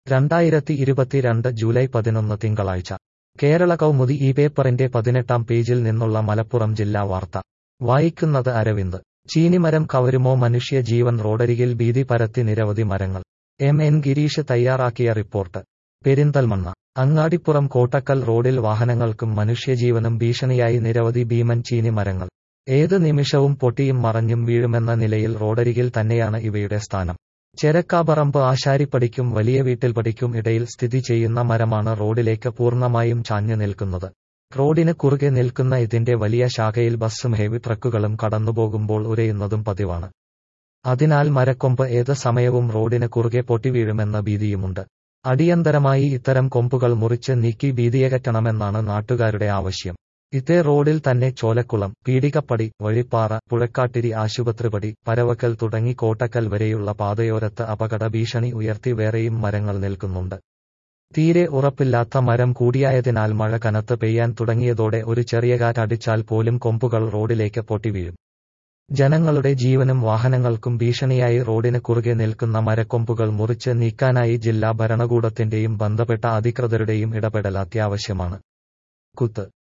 രണ്ടായിരത്തി ഇരുപത്തിരണ്ട് ജൂലൈ പതിനൊന്ന് തിങ്കളാഴ്ച കേരള കൗമുദി ഈ പേപ്പറിന്റെ പതിനെട്ടാം പേജിൽ നിന്നുള്ള മലപ്പുറം ജില്ലാ വാർത്ത വായിക്കുന്നത് അരവിന്ദ് ചീനിമരം കവരുമോ മനുഷ്യ ജീവൻ റോഡരികിൽ ഭീതി പരത്തി നിരവധി മരങ്ങൾ എം എൻ ഗിരീഷ് തയ്യാറാക്കിയ റിപ്പോർട്ട് പെരിന്തൽമണ്ണ അങ്ങാടിപ്പുറം കോട്ടക്കൽ റോഡിൽ വാഹനങ്ങൾക്കും മനുഷ്യജീവനും ഭീഷണിയായി നിരവധി ഭീമൻ ചീനി മരങ്ങൾ ഏത് നിമിഷവും പൊട്ടിയും മറഞ്ഞും വീഴുമെന്ന നിലയിൽ റോഡരികിൽ തന്നെയാണ് ഇവയുടെ സ്ഥാനം ചെരക്കാപറമ്പ് ആശാരിപ്പടിക്കും വലിയ വീട്ടിൽപ്പടിക്കും ഇടയിൽ സ്ഥിതി ചെയ്യുന്ന മരമാണ് റോഡിലേക്ക് പൂർണ്ണമായും ചാഞ്ഞു നിൽക്കുന്നത് റോഡിന് കുറുകെ നിൽക്കുന്ന ഇതിന്റെ വലിയ ശാഖയിൽ ബസ്സും ഹെവി ട്രക്കുകളും കടന്നുപോകുമ്പോൾ ഉരയുന്നതും പതിവാണ് അതിനാൽ മരക്കൊമ്പ് ഏത് സമയവും റോഡിന് കുറുകെ പൊട്ടിവീഴുമെന്ന ഭീതിയുമുണ്ട് അടിയന്തരമായി ഇത്തരം കൊമ്പുകൾ മുറിച്ച് നീക്കി ഭീതിയകറ്റണമെന്നാണ് നാട്ടുകാരുടെ ആവശ്യം ഇതേ റോഡിൽ തന്നെ ചോലക്കുളം പീടികപ്പടി വഴിപ്പാറ പുഴക്കാട്ടിരി ആശുപത്രിപടി പരവക്കൽ തുടങ്ങി കോട്ടക്കൽ വരെയുള്ള പാതയോരത്ത് അപകട ഭീഷണി ഉയർത്തി വേറെയും മരങ്ങൾ നിൽക്കുന്നുണ്ട് തീരെ ഉറപ്പില്ലാത്ത മരം കൂടിയായതിനാൽ മഴ കനത്ത് പെയ്യാൻ തുടങ്ങിയതോടെ ഒരു ചെറിയ കാറ്റടിച്ചാൽ പോലും കൊമ്പുകൾ റോഡിലേക്ക് പൊട്ടിവീഴും ജനങ്ങളുടെ ജീവനും വാഹനങ്ങൾക്കും ഭീഷണിയായി റോഡിന് കുറുകെ നിൽക്കുന്ന മരക്കൊമ്പുകൾ മുറിച്ച് നീക്കാനായി ജില്ലാ ഭരണകൂടത്തിന്റെയും ബന്ധപ്പെട്ട അധികൃതരുടെയും ഇടപെടൽ അത്യാവശ്യമാണ് കുത്ത്